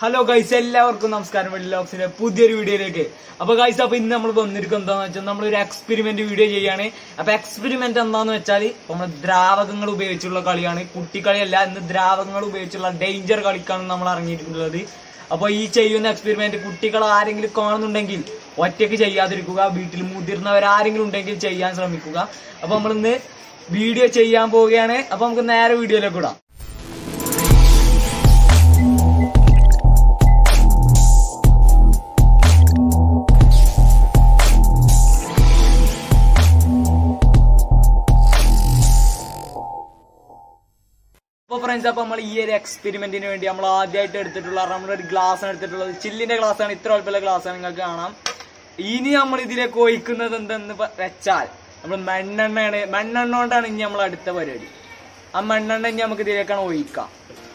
hello guys എല്ലാവർക്കും നമസ്കാരം വെള്ളിലോക്സിന്റെ പുതിയൊരു വീഡിയോയിലേക്ക് അപ്പൊ ഗൈസ് അപ്പൊ ഇന്ന് നമ്മൾ വന്നിരിക്കുന്നത് എന്താന്ന് വെച്ചാൽ നമ്മളൊരു എക്സ്പെരിമെന്റ് വീഡിയോ ചെയ്യാണ് അപ്പൊ എക്സ്പെരിമെന്റ് എന്താന്ന് വെച്ചാൽ നമ്മൾ ദ്രാവകങ്ങൾ ഉപയോഗിച്ചുള്ള കളിയാണ് കുട്ടിക്കളിയല്ല ഇന്ന് ദ്രാവകങ്ങൾ ഉപയോഗിച്ചുള്ള ഡേഞ്ചർ കളിക്കാണ് നമ്മൾ ഇറങ്ങിയിട്ടുള്ളത് അപ്പൊ ഈ ചെയ്യുന്ന എക്സ്പെരിമെന്റ് കുട്ടികൾ ആരെങ്കിലും കാണുന്നുണ്ടെങ്കിൽ ഒറ്റയ്ക്ക് ചെയ്യാതിരിക്കുക വീട്ടിൽ മുതിർന്നവർ ആരെങ്കിലും ഉണ്ടെങ്കിൽ ചെയ്യാൻ ശ്രമിക്കുക അപ്പൊ നമ്മൾ ഇന്ന് വീഡിയോ ചെയ്യാൻ പോവുകയാണ് അപ്പൊ നമുക്ക് നേരെ വീഡിയോയിലേക്ക് വിടാം അപ്പൊ ഫ്രണ്ട്സ് അപ്പൊ നമ്മൾ ഈ ഒരു എക്സ്പെരിമെന്റിന് വേണ്ടി നമ്മൾ ആദ്യമായിട്ട് എടുത്തിട്ടുള്ള നമ്മളൊരു ഗ്ലാസ് ആണ് എടുത്തിട്ടുള്ളത് ചില്ലിന്റെ ഗ്ലാസ് ആണ് ഇത്ര വലുപ്പമുള്ള ഗ്ലാസ് ആണ് നിങ്ങൾക്ക് കാണാം ഇനി നമ്മൾ ഇതിലേക്ക് ഒഴിക്കുന്നത് എന്തെന്ന് പ- വെച്ചാൽ നമ്മൾ മണ്ണെണ്ണയാണ് മണ്ണെണ്ണ കൊണ്ടാണ് ഇനി നമ്മൾ അടുത്ത പരിപാടി ആ മണ്ണെണ്ണ ഇനി നമുക്ക് ഇതിലേക്കാണ് ഒഴിക്കാം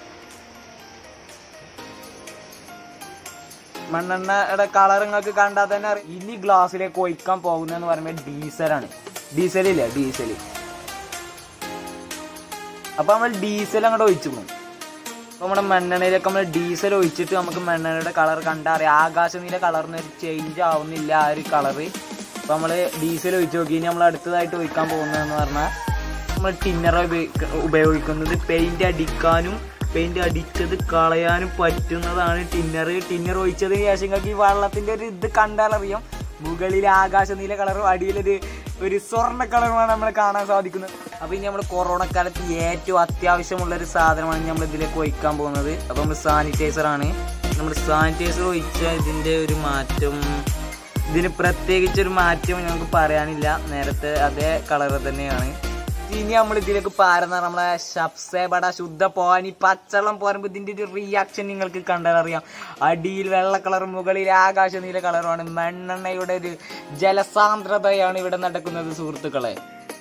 മണ്ണെണ്ണയുടെ കളർ നിങ്ങൾക്ക് കണ്ടാൽ തന്നെ അറിയാം ഇനി ഗ്ലാസ്സിലേക്ക് ഒഴിക്കാൻ പോകുന്നതെന്ന് പറയുമ്പോൾ ഡീസലാണ് ഡീസലില്ലേ ഡീസൽ അപ്പൊ നമ്മൾ ഡീസൽ അങ്ങോട്ട് ഒഴിച്ചു പോകും അപ്പൊ നമ്മുടെ മണ്ണെണ്ണയിലേക്ക് നമ്മൾ ഡീസൽ ഒഴിച്ചിട്ട് നമുക്ക് മണ്ണെണ്ണയുടെ കളർ കണ്ടാൽ അറിയാം ആകാശനീല കളറിന് ഒരു ചേഞ്ച് ആവുന്നില്ല ആ ഒരു കളറ് അപ്പൊ നമ്മള് ഡീസൽ ഒഴിച്ച് നോക്കി ഇനി നമ്മൾ അടുത്തതായിട്ട് ഒഴിക്കാൻ പോകുന്നതെന്ന് പറഞ്ഞാൽ നമ്മൾ ടിന്നർ ഉപയോഗിക്കുന്നത് പെയിന്റ് അടിക്കാനും പെയിന്റ് അടിച്ചത് കളയാനും പറ്റുന്നതാണ് ടിന്നർ ടിന്നർ ഒഴിച്ചതിന് ശേഷം നിങ്ങൾക്ക് ഈ വെള്ളത്തിന്റെ ഒരു ഇത് കണ്ടാൽ അറിയാം മുകളിൽ ആകാശനീല കളറും അടിയിലൊരു ഒരു സ്വർണ്ണ കളറുമാണ് നമ്മൾ കാണാൻ സാധിക്കുന്നത് അപ്പൊ ഇനി നമ്മൾ കൊറോണ കാലത്ത് ഏറ്റവും അത്യാവശ്യമുള്ള ഒരു സാധനമാണ് നമ്മൾ ഇതിലേക്ക് ഒഴിക്കാൻ പോകുന്നത് അപ്പൊ നമ്മൾ സാനിറ്റൈസർ ആണ് നമ്മൾ സാനിറ്റൈസർ ഒഴിച്ച ഇതിന്റെ ഒരു മാറ്റം ഇതിന് പ്രത്യേകിച്ച് ഒരു മാറ്റം ഞങ്ങൾക്ക് പറയാനില്ല നേരത്തെ അതേ കളർ തന്നെയാണ് ഇനി നമ്മൾ ഇതിലേക്ക് പാരുന്ന നമ്മളെ ഷപ്സേബട ശുദ്ധ പോനി പച്ചവെള്ളം പോരുമ്പോൾ ഇതിന്റെ ഒരു റിയാക്ഷൻ നിങ്ങൾക്ക് കണ്ടാൽ അറിയാം അടിയിൽ വെള്ള കളർ മുകളിൽ ആകാശ നീല കളറുമാണ് മണ്ണെണ്ണയുടെ ഒരു ജലസാന്ദ്രതയാണ് ഇവിടെ നടക്കുന്നത് സുഹൃത്തുക്കളെ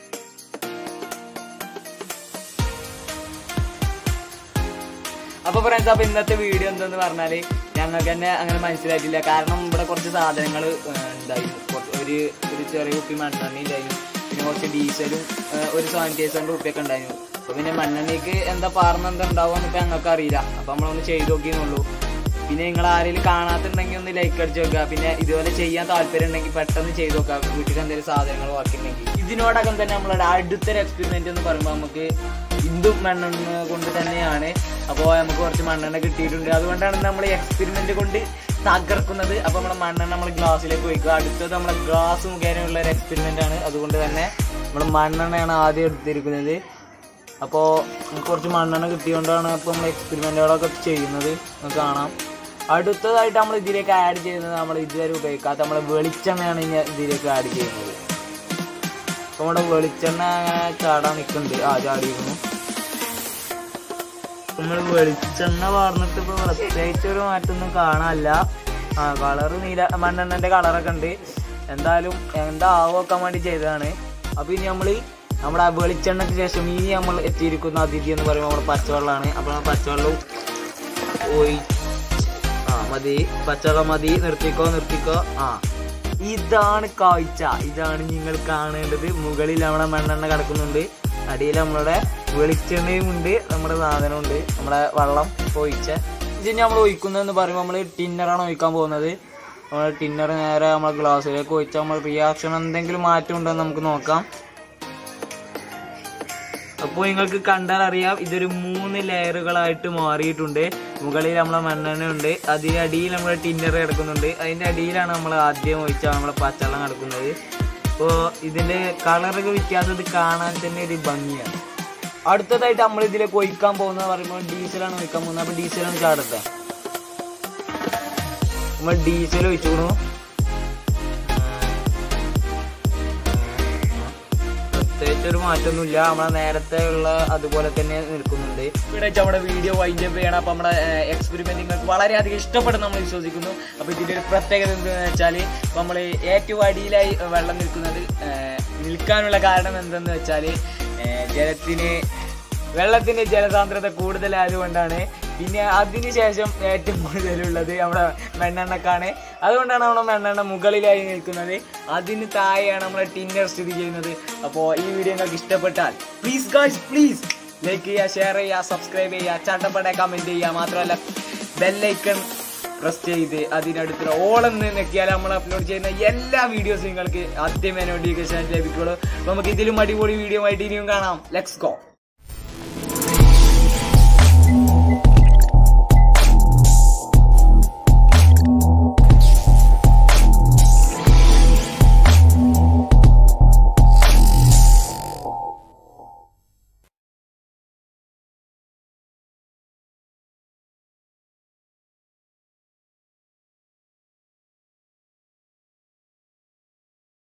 അപ്പൊ ഫ്രണ്ട്സ് അപ്പൊ ഇന്നത്തെ വീഡിയോ എന്തെന്ന് പറഞ്ഞാല് ഞങ്ങൾക്ക് തന്നെ അങ്ങനെ മനസ്സിലായിട്ടില്ല കാരണം ഇവിടെ കുറച്ച് സാധനങ്ങൾ ഉണ്ടായിരുന്നു കുറച്ച് ഒരു ഒരു ചെറിയ കുപ്പി മണ്ണെണ്ണ ഉണ്ടായിരുന്നു പിന്നെ കുറച്ച് ഡീസലും ഏഹ്, ഒരു സാനിറ്റൈസറിന്റെ കുപ്പിയൊക്കെ ഉണ്ടായിരുന്നു അപ്പൊ പിന്നെ മണ്ണെണ്ണയ്ക്ക് എന്താ പാർന്ന എന്താ ഉണ്ടാവുമെന്ന് ഇപ്പൊ ഞങ്ങൾക്ക് അറിയില്ല അപ്പൊ നമ്മളൊന്ന് ചെയ്ത് നോക്കിയെന്നുള്ളൂ പിന്നെ നിങ്ങൾ ആരെങ്കിലും കാണാത്തുണ്ടെങ്കിൽ ഒന്ന് ലൈക്ക് അടിച്ച് നോക്കുക പിന്നെ ഇതുപോലെ ചെയ്യാൻ താല്പര്യം ഉണ്ടെങ്കിൽ പെട്ടെന്ന് ചെയ്ത് നോക്കുക വീട്ടിൽ എന്തെങ്കിലും സാധനങ്ങൾ ബാക്കിയുണ്ടെങ്കിൽ ഇതിനോടകം തന്നെ നമ്മളുടെ അടുത്തൊരു എക്സ്പെരിമെന്റ് എന്ന് പറയുമ്പോൾ നമുക്ക് ഹിന്ദു മണ്ണെണ്ണ കൊണ്ട് തന്നെയാണ് അപ്പോൾ നമുക്ക് കുറച്ച് മണ്ണെണ്ണ കിട്ടിയിട്ടുണ്ട് അതുകൊണ്ടാണ് നമ്മൾ എക്സ്പെരിമെന്റ് കൊണ്ട് തകർക്കുന്നത് അപ്പോൾ നമ്മുടെ മണ്ണെണ്ണ നമ്മൾ ഗ്ലാസ്സിലേക്ക് ഒഴിക്കുക അടുത്തത് നമ്മളെ ഗ്ലാസ് മുഖേനയുള്ള ഒരു എക്സ്പെരിമെന്റ് ആണ് അതുകൊണ്ട് തന്നെ നമ്മൾ മണ്ണെണ്ണയാണ് ആദ്യം എടുത്തിരിക്കുന്നത് അപ്പോൾ നമുക്ക് കുറച്ച് മണ്ണെണ്ണ കിട്ടിയോണ്ടാണ് ഇപ്പോൾ നമ്മൾ എക്സ്പെരിമെന്റുകളൊക്കെ ചെയ്യുന്നത് നമുക്ക് കാണാം അടുത്തതായിട്ട് നമ്മൾ ഇതിലേക്ക് ആഡ് ചെയ്യുന്നത് നമ്മൾ ഇതുവരെ ഉപയോഗിക്കാത്ത നമ്മളെ വെളിച്ചെണ്ണയാണ് ഇനി ഇതിലേക്ക് ആഡ് ചെയ്യുന്നത് അപ്പോൾ നമ്മുടെ വെളിച്ചെണ്ണ അങ്ങനെ ചാടാൻ നിൽക്കുന്നുണ്ട് ആ ചാടിയിരുന്നു നമ്മൾ വെളിച്ചെണ്ണ വാർന്നിട്ട് ഇപ്പോൾ പ്രത്യേകിച്ച് ഒരു മാറ്റമൊന്നും കാണാനില്ല ആ കളറ് നീല മണ്ണെണ്ണൻ്റെ കളറൊക്കെ ഉണ്ട് എന്തായാലും എന്താവോക്കാൻ വേണ്ടി ചെയ്തതാണ് അപ്പോൾ ഇനി നമ്മൾ നമ്മുടെ ആ വെളിച്ചെണ്ണയ്ക്ക് ശേഷം ഇനി നമ്മൾ എത്തിയിരിക്കുന്ന അതിഥി എന്ന് പറയുമ്പോൾ നമ്മുടെ പച്ചവെള്ളമാണ് അപ്പോൾ ആ പച്ചവെള്ളം ഒഴി ആ മതി പച്ചവെള്ളം മതി നിർത്തിക്കോ നിർത്തിക്കോ ആ ഇതാണ് കാഴ്ച ഇതാണ് നിങ്ങൾ കാണേണ്ടത് മുകളിൽ നമ്മുടെ മണ്ണെണ്ണ കിടക്കുന്നുണ്ട് അടിയിൽ നമ്മളുടെ വെളിച്ചെണ്ണയും ഉണ്ട് നമ്മുടെ സാധനമുണ്ട് നമ്മുടെ വെള്ളം ഒഴിച്ച ഇതിന് നമ്മൾ ഒഴിക്കുന്നതെന്ന് പറയുമ്പോൾ നമ്മൾ ടിന്നറാണ് ഒഴിക്കാൻ പോകുന്നത് നമ്മൾ ടിന്നർ നേരെ നമ്മളെ ഗ്ലാസ്സിലേക്ക് ഒഴിച്ചാൽ നമ്മൾ റിയാക്ഷൻ എന്തെങ്കിലും മാറ്റം ഉണ്ടോ എന്ന് നമുക്ക് നോക്കാം അപ്പോൾ നിങ്ങൾക്ക് കണ്ടാൽ അറിയാം ഇതൊരു മൂന്ന് ലെയറുകളായിട്ട് മാറിയിട്ടുണ്ട് മുകളിൽ നമ്മളെ മണ്ണെണ്ണ ഉണ്ട് അതിനടിയിൽ നമ്മുടെ ടിന്നർ കിടക്കുന്നുണ്ട് അതിന്റെ അടിയിലാണ് നമ്മൾ ആദ്യം ഒഴിച്ച നമ്മളെ പച്ചവെള്ളം കിടക്കുന്നത് അപ്പോൾ ഇതിന്റെ കളറൊക്കെ വ്യത്യാസം ഇത് കാണാൻ തന്നെ ഒരു ഭംഗിയാണ് അടുത്തതായിട്ട് നമ്മൾ ഇതിലേക്ക് ഒഴിക്കാൻ പോകുന്നത് പറയുമ്പോൾ ഡീസലാണ് ഒഴിക്കാൻ പോകുന്നത് അപ്പോൾ ഡീസലാണ് ചാടത്തെ നമ്മൾ ഡീസൽ ഒഴിച്ചു പ്രത്യേകിച്ച് ഒരു മാറ്റമൊന്നുമില്ല നമ്മളെ നേരത്തെ ഉള്ള അതുപോലെ തന്നെ നിൽക്കുന്നുണ്ട് ഇവിടെ വെച്ച് നമ്മുടെ വീഡിയോ വൈൻഡ് അപ്പ് ചെയ്യണം അപ്പൊ നമ്മുടെ എക്സ്പെരിമെന്റ് നിങ്ങൾക്ക് വളരെയധികം ഇഷ്ടപ്പെടും നമ്മൾ വിശ്വസിക്കുന്നു അപ്പൊ ഇതിന്റെ ഒരു പ്രത്യേകത എന്താണെന്ന് വെച്ചാൽ നമ്മൾ ഏറ്റവും അടിയിലായി വെള്ളം നിൽക്കുന്നത് ഏഹ്, നിൽക്കാനുള്ള കാരണം എന്തെന്ന് വെച്ചാൽ ജലത്തിന് വെള്ളത്തിന്റെ ജലസാന്ദ്രത കൂടുതലായതുകൊണ്ടാണ് പിന്നെ അതിനുശേഷം ഏറ്റവും കൂടുതലുള്ളത് നമ്മുടെ മണ്ണെണ്ണക്കാണ് അതുകൊണ്ടാണ് നമ്മുടെ മണ്ണെണ്ണ മുകളിലായി നിൽക്കുന്നത് അതിന് താഴെയാണ് നമ്മുടെ ടിന്നർ സ്ഥിതി ചെയ്യുന്നത് അപ്പോൾ ഈ വീഡിയോ നിങ്ങൾക്ക് ഇഷ്ടപ്പെട്ടാൽ പ്ലീസ് ഗായ്സ് പ്ലീസ് ലൈക്ക് ചെയ്യുക ഷെയർ ചെയ്യുക സബ്സ്ക്രൈബ് ചെയ്യുക ചട്ടപ്പട കമൻറ്റ് ചെയ്യുക മാത്രമല്ല ബെല്ലൈക്കൺ പ്രസ് ചെയ്ത് അതിനടുത്തുള്ള ഓളെന്ന് നെക്കിയാൽ നമ്മൾ അപ്ലോഡ് ചെയ്യുന്ന എല്ലാ വീഡിയോസും നിങ്ങൾക്ക് ആദ്യമേ നോട്ടിഫിക്കേഷൻ ലഭിക്കുള്ളൂ അപ്പോൾ നമുക്ക് ഇതിലും അടിപൊളി വീഡിയോ ആയിട്ട് ഇനിയും കാണാം ലെറ്റ്സ് ഗോ